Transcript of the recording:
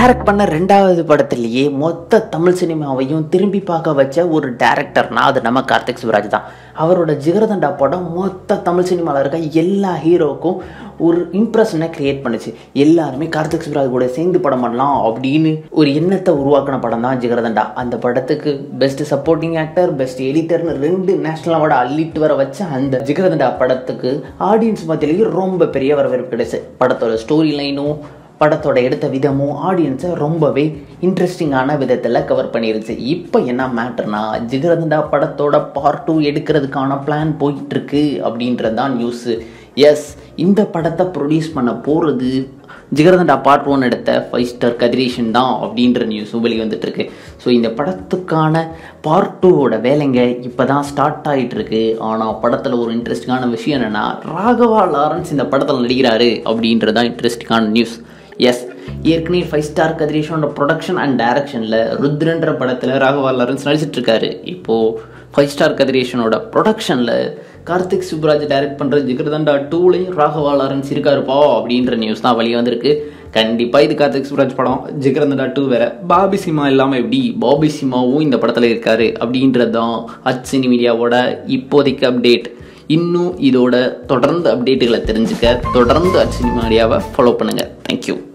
direct பண்ண ரெண்டாவது படத்திலேயே மொத்த தமிழ் சினிமாவையும் திரும்பி பார்க்க வச்ச ஒரு டேரக்டர்னா அது நம்ம கார்த்திக் சிவராஜ் தான் அவரோட ஜிகரதண்டா படம் மொத்த தமிழ் சினிமாவில் இருக்க எல்லா ஹீரோவுக்கும் ஒரு இம்ப்ரெஷனை கிரியேட் பண்ணுச்சு எல்லாருமே கார்த்திக் சிவராஜ் கூட சேர்ந்து படம் பண்ணலாம் அப்படின்னு ஒரு எண்ணத்தை உருவாக்கின படம் தான் ஜிகரதண்டா அந்த படத்துக்கு பெஸ்ட் சப்போர்ட்டிங் ஆக்டர் பெஸ்ட் எடிட்டர்னு ரெண்டு நேஷனல் அவார்டு அள்ளிட்டு வர வச்ச அந்த ஜிகரதண்டா படத்துக்கு ஆடியன்ஸ் மத்தியிலேயே ரொம்ப பெரிய வரவேற்பு கிடைச்சு படத்தோட ஸ்டோரி லைனும் படத்தோட எடுத்த விதமும் ஆடியன்ஸை ரொம்பவே இன்ட்ரெஸ்டிங்கான விதத்தில் கவர் பண்ணிருச்சு இப்போ என்ன மேட்டர்னா ஜிகரதண்டா படத்தோட பார்ட் டூ எடுக்கிறதுக்கான பிளான் போயிட்டுருக்கு அப்படின்றது தான் நியூஸு எஸ் இந்த படத்தை ப்ரொடியூஸ் பண்ண போகிறது ஜிகரதண்டா பார்ட் ஒன் எடுத்த ஃபைவ் ஸ்டார் கதிரேஷன் தான் அப்படின்ற நியூஸும் வெளியே வந்துட்டு இருக்கு ஸோ இந்த படத்துக்கான பார்ட் டூவோட வேலைங்க இப்போ தான் ஸ்டார்ட் ஆகிட்டு இருக்கு ஆனால் படத்தில் ஒரு இன்ட்ரெஸ்டிங்கான விஷயம் என்னென்னா ராகவா லாரன்ஸ் இந்த படத்தில் நடிக்கிறாரு அப்படின்றது தான் இன்ட்ரெஸ்டிங்கான நியூஸ் எஸ் ஏற்கனவே ஃபைவ் ஸ்டார் கதிரேஷனோட ப்ரொடக்ஷன் அண்ட் டைரக்ஷனில் ருத்ரன்ற படத்தில் ராகவா லாரன்ஸ் நடிச்சிட்டு இருக்காரு இப்போது ஃபைவ் ஸ்டார் கதிரேஷனோட ப்ரொடக்ஷனில் கார்த்திக் சுப்ராஜ் டைரக்ட் பண்ணுற ஜிகர்தண்டா டூலையும் ராகவா லாரன்ஸ் இருக்காருப்பா அப்படின்ற நியூஸ் தான் வெளியே வந்திருக்கு கண்டிப்பாக இது கார்த்திக் சுப்ராஜ் படம் ஜிகர்தண்டா டூ வேற பாபி சிமா இல்லாமல் எப்படி பாபி சிமாவும் இந்த படத்தில் இருக்காரு அப்படின்றது தான் அச் சினி மீடியாவோட இப்போதைக்கு அப்டேட் இன்னும் இதோட தொடர்ந்து அப்டேட்டுகளை தெரிஞ்சுக்க தொடர்ந்து அச் சினி மீடியாவை ஃபாலோ பண்ணுங்கள் தேங்க்யூ